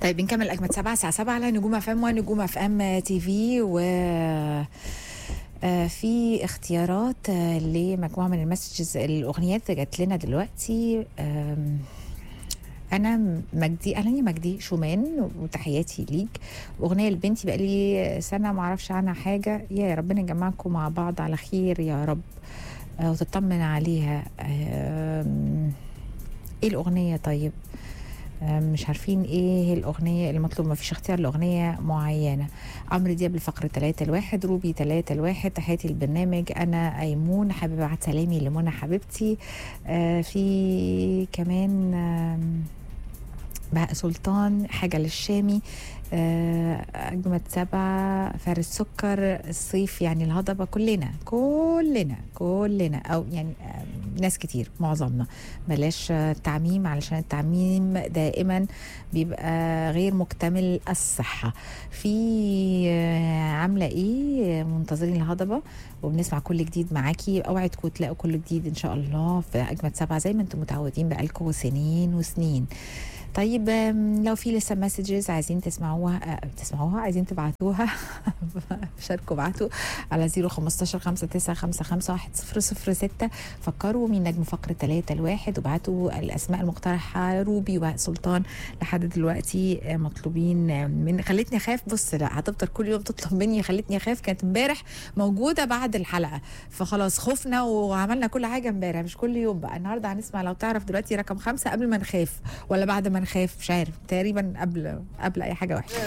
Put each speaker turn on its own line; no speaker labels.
طيب بنكمل اجمد سبعة الساعه 7 على نجوم اف ام ونجوم اف ام تي في و آه، في اختيارات آه، لمجموعه من المسجز الاغنيات جات لنا دلوقتي آم، انا مجدي اهلا مجدي شومان وتحياتي ليك اغنيه لبنتي بقالي سنه ما اعرفش عنها حاجه يا ربنا يجمعكم مع بعض على خير يا رب آه، وتطمن عليها آم، ايه الاغنيه طيب آم، مش عارفين ايه الاغنيه المطلوب ما فيش اختيار لاغنيه معينه عمرو دياب الفقر 3 الواحد روبي 3 الواحد تحياتي البرنامج انا ايمون حابب ابعت سلامي لمنى حبيبتي آه في كمان آم، بهاء سلطان حاجة للشامي آه، أجمد سبعة فارس سكر الصيف يعني الهضبة كلنا كلنا كلنا أو يعني آه، ناس كتير معظمنا بلاش آه، تعميم علشان التعميم دائما بيبقى غير مكتمل الصحة في آه، عاملة ايه منتظرين الهضبة وبنسمع كل جديد معاكي اوعدكم تلاقوا كل جديد ان شاء الله في اجمد سبعة زي ما انتم متعودين بقالكم سنين وسنين طيب آم، لو في لسه مسجز عايزين تسمعوها آه، تسمعوها عايزين تبعتوها شاركوا ابعتوا على 015 5955 1006 فكروا مين نجم فقرة 3 الواحد وابعتوا الاسماء المقترحة روبي وسلطان لحد دلوقتي آه، مطلوبين آه، من خلتني اخاف بص لا هتفضل كل يوم تطلب مني خلتني اخاف كانت امبارح موجودة بعد الحلقة فخلاص خفنا وعملنا كل حاجة امبارح مش كل يوم بقى النهارده هنسمع لو تعرف دلوقتي رقم خمسة قبل ما نخاف ولا بعد ما نخاف مش عارف تقريبا قبل قبل اي حاجه وحشه